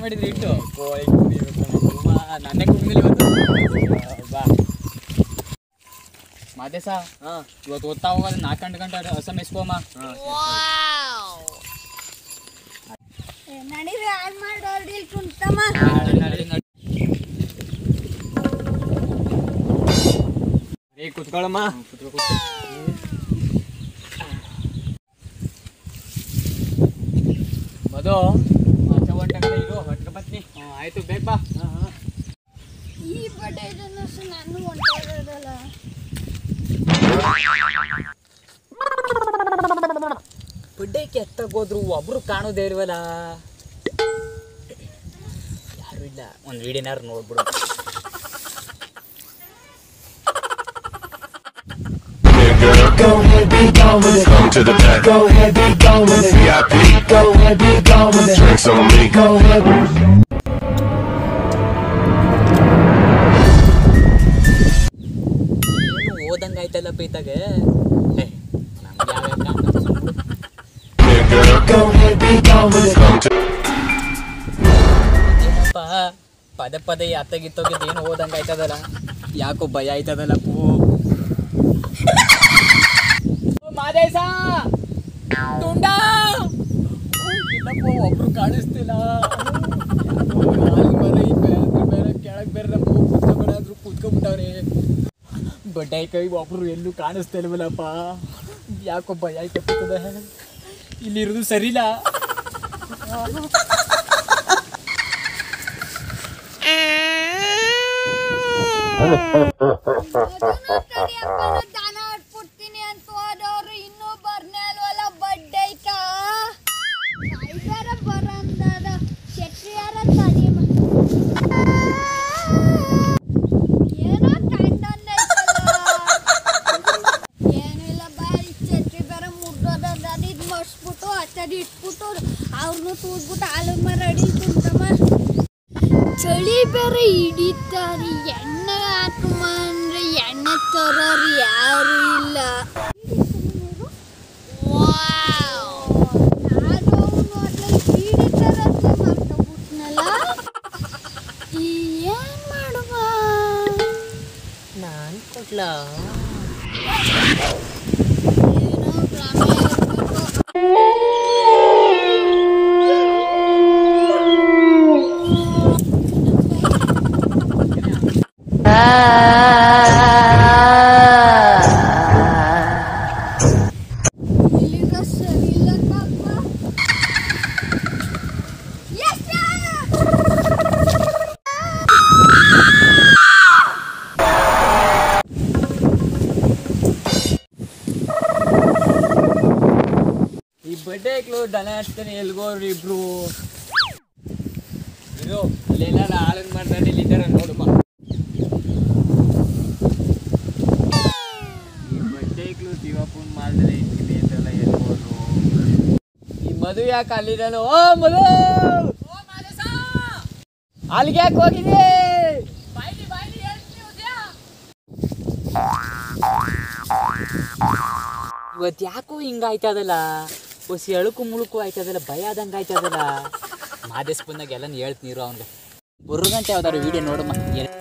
ಮಾಡಿದ್ರಿ ಇಟ್ಟು ಕೋಳಿ ಕುಡಿಬೇಕು ಕಣವ್ವ. ನನ್ನೇ ಕುಡಿದಿಲ್ಲ ಇವತ್ತು ಬಾ ಮಾದೇಶ ಇವತ್ತು ಓದ್ತಾ ಹೋಗೋದು ನಾಲ್ಕು ಗಂಟೆ ಗಂಟೆ ಹಸ ಮೆಸ್ಕೋಮ ನಡೀರಿ ಆನ್ ಮಾಡೋರಿ ಕುಂತಮ್ಮ ಏ ಕುತ್ಕೊಳ್ಳಮ್ಮ ಮದು ಆಚೆ ಹೊಂಟಾಗ ಇರು ಹೊಟ್ಟ ಬತ್ನಿ ಹ್ಞೂ ಆಯ್ತು ಬೇಗ ಬಾ ಹಾಂ ಹಾಂ ಈ ಬಡ್ಡೆ ಇದನ್ನು ಸಹ ನಾನು ಹೊಂಟೋಗೋದಲ್ಲ ಬಡ್ಡೆಗೆ ಎತ್ತಾಗೋದ್ರು ಒಬ್ರು ಕಾಣೋದೇ ಇಲ್ವಲ್ಲ ಯಾರು ಇಲ್ಲ ಒಂದು ವಿಡಿಯೋನಾರು ನೋಡ್ಬಿಡು Go ahead, be gone with it. Come to the back. Go ahead, be gone with it. VIP. Go ahead, be gone with it. Drinks on me. Go ahead. ಏನು ಓದಂಗೆ ಆಯ್ತಲ್ಲ ಪೈತಾಗ ಏ ನಮ್ಗೆ ಯಾವ್ಯಾವ ಕಾಣ್ತದೆ ಸುಮ್ನೆ. Nigga. Go ahead, be gone with it. Come to ಏನಪ್ಪ ಪದೇ ಪದೇ ಅತ್ತಗಿತ್ತೋಗಿದ್ದು ಏನು ಓದಂಗೆ ಆಯ್ತದಲ್ಲ ಯಾಕೋ ಭಯ ಆಯ್ತದಲ್ಲ ಪೂ ಮಾದೇಶ ತುಂಡ ಇಲ್ಲಪ್ಪ ಒಬ್ರು ಕಾಣಿಸ್ತಿಲ್ಲ ಬೇರೆ ಕೆಳಗೆ ಬೇರೆ ನಮ್ಮ ಕೂತ್ಕೊಬೇಡಾದ್ರು ಕೂತ್ಕೊಂಡ್ಬಿಟ್ಟವ್ರೆ ಬಡ್ಡೆ ಕೈ ಒಬ್ರು ಎಲ್ಲೂ ಕಾಣಿಸ್ತಿಲ್ವಲ್ಲಪ್ಪ ಯಾಕೋ ಭಯ ಆಯ್ತದ ಇಲ್ಲಿರೋದು ಸರಿಲ್ಲ ದಾನ ಆಡ್ಬಿಡ್ತೀನಿ ಅಂತ ಹೋದವ್ರು ಇನ್ನೂ ಬರ್ನೇ ಅಲ್ವಲ್ಲ ಬಡ್ಡೈಕ ಬೇರೆ ಬರಂದದ ಶೆಟ್ರಿ ಯಾರ ತಡಿ ಏನೋ ಕಂಡಂದೈತಲ್ಲ ಏನೂ ಇಲ್ಲ ಬಾಯ್ ಛತ್ರಿ ಬೇರೆ ಮುರ್ದೋದ ಇದು ಮರ್ಸ್ಬಿಟ್ಟು ಹಚ್ಚಡಿ ಇಟ್ಬಿಟ್ಟು ಅವ್ರನ್ನೂ ತೂದ್ಬಿಟ್ಟು ಹಾಲು ಮರ ಅಡಿ ಕುಂತಮ್ಮ ಚಳಿ ಬೇರೆ ಹಿಡಿತಾರೆ ಎಣ್ಣೆ ಹಾಕುಮ ಅಂದ್ರೆ ಎಣ್ಣೆ ತರೋರು ಯಾರು ಇಲ್ಲ ನಾನು ಅವ್ನು ಅದ್ರಲ್ಲಿ ಬೀಡಿ ತರಕ್ಕೆ ಮರ್ತೋಗ್ಬಿಟ್ನಲ್ಲ ಏನ್ ಮಾಡುವ ನಾನು ಕೊಡ್ಲಾ ಏನೋ ಭ್ರಮೆ ಇರ್ಬೇಕು. ಇಲ್ಲಿರೋ ಸರಿ ಇಲ್ಲ ಕಪ್ಪ. Yes, sir! ಈ ಬಡ್ಡೆಗಳು ದನ ಹಚ್ತಾನೆ ಎಲ್ಗೋರು ಇಬ್ರು ಇದು ಇಲ್ಲೆಲ್ಲ ಹಾಳನ್ ಮಾಡ್ತಾರೆ ಇಲ್ಲಿದ್ದಾರೆ ನೋಡಮ್ಮ ಈ ಬಡ್ಡೆಗಳು ಶಿವಪ್ಪನ ಮಾಡ್ತಾರೆ ಇಟ್ಟಿದೆ ಅಂತೆಲ್ಲ ಎಲ್ಗೋರು ಈ ಮಧು ಯಾಕೆ ಅಲ್ಲಿದ್ದಾನು ಓ ಮಧು ಅಲ್ಲಿಗೆ ಯಾಕೆ ಹೋಗಿದೆ ಇವತ್ತು ಯಾಕೋ ಹಿಂಗ ಆಯ್ತದಲ್ಲ ಹೊಸಿ ಎಳುಕು ಮುಳುಕು ಆಯ್ತದಲ್ಲ ಭಯ ಆದಂಗೆ ಆಯ್ತದಲ್ಲ ಮಾದೇಶ್ ಬಂದಾಗ ಎಲ್ಲ ಹೇಳ್ತೀನಿ ಇರು ಅವ್ನಿಗೆ ಬುರ್ಗಂಟೆ ಯಾವ್ದಾರು ವಿಡಿಯೋ ನೋಡಮ್ಮ ಎಲ್-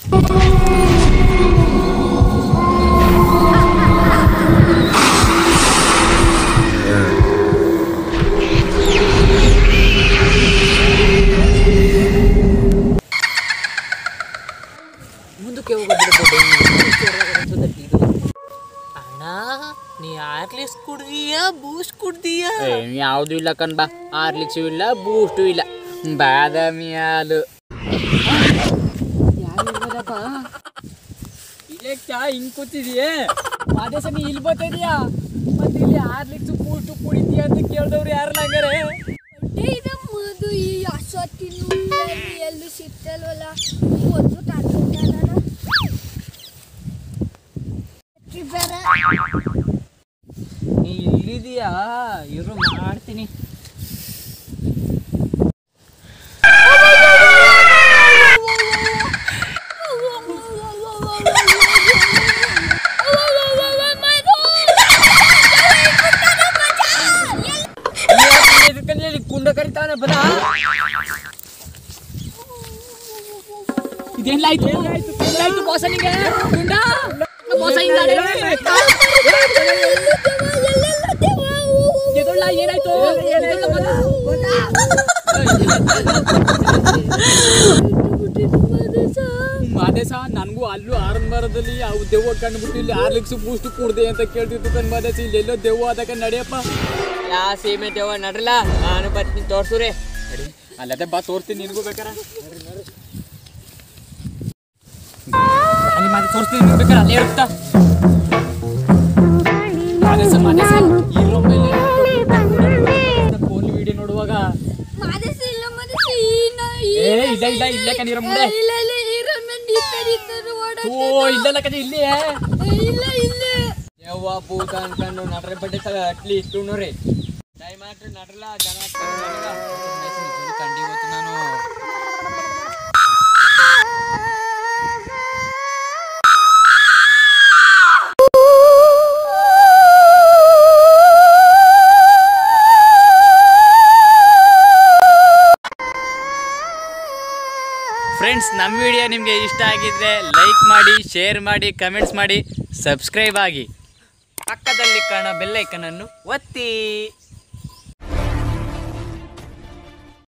ಮುಂದಕ್ಕೆ ಹೋಗೋದು ಅಣ್ಣ ನೀ ಆರ್ಲಿಸ್ ಕುಡ್ದೀಯಾ ಬೂಸ್ಟ್ ಕುಡ್ದೀಯಾ ಯಾವುದು ಇಲ್ಲ ಕಣ್ ಬಾ ಆರ್ಲಿಕ್ಸು ಇಲ್ಲ ಬೂಸ್ಟು ಇಲ್ಲ ಬಾದಾಮಿ ಹಾಲು ಇಲ್ಲೇ ಚಾ ಹಿಂಗ್ ಕೂತಿದೀಯೇ ಮಾದೇಶ ನೀ ಇಲ್ಲಿ ಬರ್ತಿದೀಯಾ ಮತ್ತೆ ಇಲ್ಲಿ ಆರ್ಲಿಕ್ಸು ಬೂಸ್ಟು ಕುಡಿತೀಯ ಅಂತ ಕೇಳ್ದವ್ರು ಯಾರಲ್ಲ ಹಂಗಾರೆ ಬಡ್ಡೆ ಇದೆ ಮದು ಈ ಅಸತ್ತಿನ ಎಲ್ಲೂ ಸಿಗ್ತಲ್ವಲ್ಲ ಒಂದು ತಾಡ್ಕೊಂಡಲ್ಲ ಬೇರೆ ನೀ ಇಲ್ಲಿದೀಯಾ ಇರು ಮಾಡ್ತೀನಿ ಕುಂಡ ಕರಿತಾನೆ ಬರ ಏನಾಯ್ತು ಏನಾಯ್ತು ಬಾಸ ನಿಂಗೆ ಗುಂಡ ಬಾಸ ಹಿಂಗಾಡೆ ಎದೊಳ್ಳ ಏನಾಯ್ತು ಎದೊಳ್ಳ ಮಗ? ಮಾದೇಶ ನನಗೂ ಅಲ್ಲೂ ಆರಂಭರದಲ್ಲಿ ಅವು ದೆವ್ವ ಕಂಡುಬಿಟ್ಟು ಇಲ್ಲಿ ಆರ್ಲಿಕ್ಸ್ ಬೂಸ್ಟ್ ಕೂಡ್ದೆ ಅಂತ ಕೇಳ್ತಿತ್ತು ಕಣ್ ಮಾದೇಶ ಇಲ್ಲೆಲ್ಲೋ ದೆವ್ವ ಅದಕ್ಕೆ ನಡೆಯಪ್ಪ ಯಾ ಸೀಮೆ ದೇವ ನಡ್ರಲ್ಲ ನಾನು ಬರ್ತೀನಿ ತೋರ್ಸುರಿ ಅಲ್ಲದೆ ಬಾ ತೋರಿಸ್ತೀನಿ ನಿನಗೂ ಬೇಕಾರ ಅಲ್ಲಿ ಮಾದೇ ತೋರಿಸ್ತೀನಿ ನಿನಗೂ ಬೇಕಾರ ಅಲ್ಲೇ ಇರುತ್ತಾ ಮಾದೇಶ ಮಾದೇಶ ಈ ರೂಮಲ್ಲಿ ಫೋನ್ ವಿಡಿಯೋ ನೋಡುವಾಗ ಮಾದೇಶ ಇಲ್ಲ ಮಾದೇಶ ಇನ್ನ ಏ ಇಲ್ಲ ಇಲ್ಲ ಇಲ್ಲೇ ಕಣೀರ ಮುಂದೆ ಇಲ್ಲ ಇಲ್ಲ ಹೀರೋನ್ ಮಂದಿ ಇದ್ದಾರೆ ಇದ್ದಾರೆ ಓ ಇಲ್ಲಲ್ಲ ಕಣೆ ಇಲ್ಲಿ ಇಲ್ಲ ಇಲ್ಲ ಯವ್ವ ಭೂತ ಅನ್ಕೊಂಡು ನಡ್ರೆ ಬಡ್ಡೆ ಸಲ ಅಟ್ಲಿ ಇಟ್ಟು ನೋಡ್ರಿ ದಯಮಾಡ್ರಿ ನಡ್ರಲ್ಲ ಜನ ಕಂಡಿ ಗೊತ್ತು ನಾನು ಫ್ರೆಂಡ್ಸ್ ನಮ್ಮ ವಿಡಿಯೋ ನಿಮಗೆ ಇಷ್ಟ ಆಗಿದ್ರೆ ಲೈಕ್ ಮಾಡಿ ಶೇರ್ ಮಾಡಿ ಕಮೆಂಟ್ಸ್ ಮಾಡಿ ಸಬ್ಸ್ಕ್ರೈಬ್ ಆಗಿ ಪಕ್ಕದಲ್ಲಿ ಕಾಣೋ ಬೆಲ್ಲೈಕನನ್ನು ಒತ್ತಿ